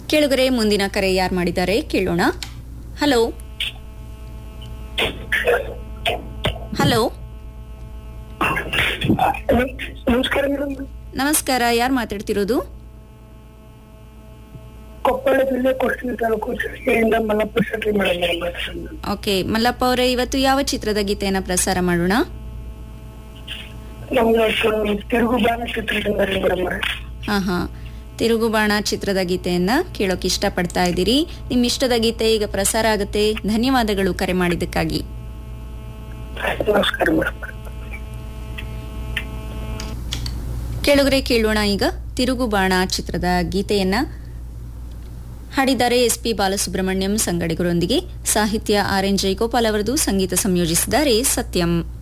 ಕೇಳುಗರೆ ಮುಂದಿನ ಕರೆ ಯಾರು ಮಾಡಿದ್ದಾರೆ ಕೇಳೋಣ ಹಲೋ ಹಲೋ ನಮಸ್ಕಾರ ಮೇಡಮ್ ನಮಸ್ಕಾರ ಯಾರು ಮಾತಾಡ್ತಿರೋದು ಕೊಪ್ಪಳ ಜಿಲ್ಲೆ ಕೊಡ್ತೀನಿ ತಾಲೂಕು ಸಿರಿಗೆರೆಯಿಂದ ಮಲ್ಲಪ್ಪ ಶೆಟ್ಟಿ ಮೇಡಮ್ ಮಾತಾಡೋದು ಓಕೆ ಮಲ್ಲಪ್ಪ ಅವರೇ ಇವತ್ತು ಯಾವ ಚಿತ್ರದ ಗೀತೆಯನ್ನ ಪ್ರಸಾರ ಮಾಡೋಣ ನಮ್ಗೆ ತಿರುಗು ಬಾಣ ಚಿತ್ರದಿಂದ ಮೇಡಮ್ ಹಾ ಹಾ ತಿರುಗುಬಾಣ ಚಿತ್ರದ ಗೀತೆಯನ್ನ ಕೇಳೋಕೆ ಇಷ್ಟಪಡ್ತಾ ಇದ್ದೀರಿ ನಿಮ್ಮ ಇಷ್ಟದ ಗೀತೆ ಈಗ ಪ್ರಸಾರ ಆಗುತ್ತೆ ಧನ್ಯವಾದಗಳು ಕರೆ ಮಾಡಿದ್ದಕ್ಕಾಗಿ ನಮಸ್ಕಾರ ಮೇಡಮ್ ಕೇಳುಗರೆ ಕೇಳೋಣ ಈಗ ತಿರುಗುಬಾಣ ಚಿತ್ರದ ಗೀತೆಯನ್ನ ಹಾಡಿದ್ದಾರೆ ಎಸ್ ಪಿ ಬಾಲಸುಬ್ರಹ್ಮಣ್ಯಂ ಸಂಗಡಿಗರೊಂದಿಗೆ ಸಾಹಿತ್ಯ ಆರ್ ಎನ್ ಜಯಗೋಪಾಲ್ ಅವರದು ಸಂಗೀತ ಸಂಯೋಜಿಸಿದ್ದಾರೆ ಸತ್ಯಂ